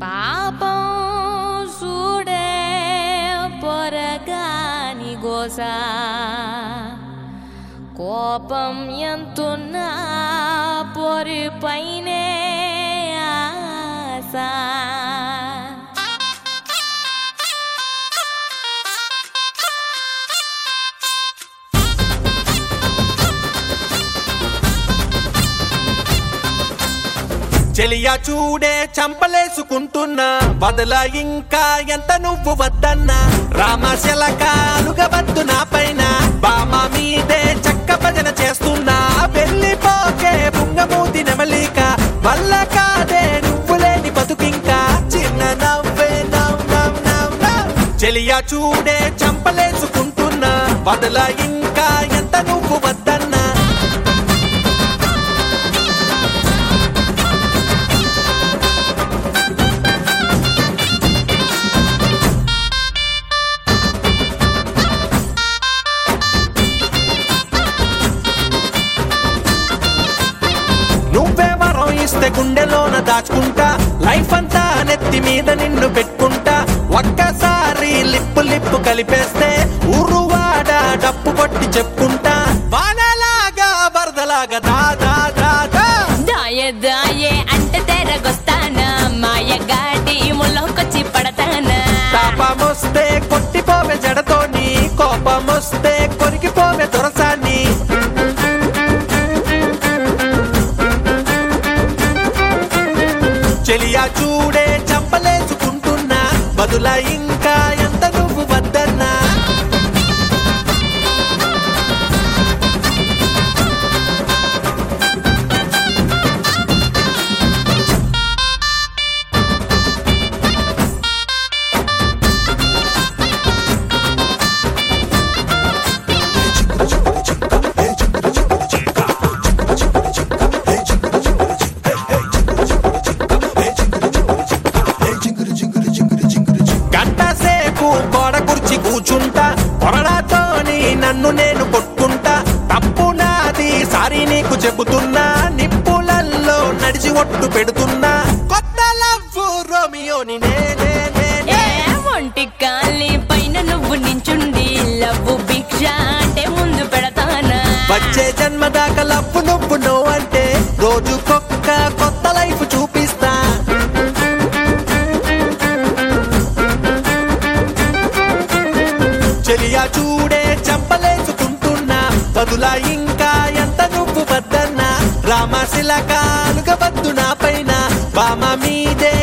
పాపం చూడే పొరగాని గోస కోపం ఎంతున్నా పొరి పైనే ఆశ చెలియా చూడే చంపలేసుకుంటున్నా బదల ఇంకా ఎంత నువ్వు వద్దన్నా రామశలక అలుగవద్దు నా పైన బామ మీదే చక్క భజన చేస్తున్నా వెళ్ళిపోకే బుంగమూతి నెమలిక వల్ల కాదే నువ్వు లేని బతుకింకా చిన్న నవ్వే నవ్ నవ్ నవ్ నవ్ చెలియా చూడే చంపలేసుకుంటున్నా బదల ఇంకా ఎంత నువ్వు వద్దన్నా నువ్వే వరం ఇస్తే గుండెలోన దాచుకుంటా లైఫ్ అంతా నెత్తి మీద నిన్ను పెట్టుకుంటా ఒక్కసారి లిప్పు లిప్పు కలిపేస్తే ఊరువాడ డప్పు కొట్టి చెప్పుకుంటా వానలాగా వరదలాగా దా దా దా దా దాయే దాయే అంటే తెరగొస్తానా మాయగాడి ముళ్ళకొచ్చి పడతానా తాపమొస్తే కొట్టిపోవే జడతోని కోపమొస్తే కొరికిపోవే దొరసాన్ని చెలియా చూడే చంపలేసుకుంటున్నా బదుల ఇంకా ఎంత నువ్వు వద్దన్నా గంట సేపు గోడ కుర్చి కూర్చుంటా కొరడాతోని నన్ను నేను కొట్టుకుంటా తప్పు నాది సారీ నీకు చెబుతున్నా నిప్పులల్లో నడిచి ఒట్టు పెడుతున్నా కొత్త లవ్వు రోమియోని నేనే ఏ ఒంటి కాలి పైన నువ్వు నించుండి లవ్వు భిక్ష అంటే ముందు పెడతానా వచ్చే జన్మ దాకా లవ్వు నువ్వు నో అంటే రోజుకొక్క కొత్త లైఫ్ చూపిస్తా చెలియా చూడే చంపలేసుకుంటున్నా బదుల ఇంకా ఎంత నువ్వు వద్దన్నా రామశిలకాలుగా వద్దు నా పైన బామ మీదే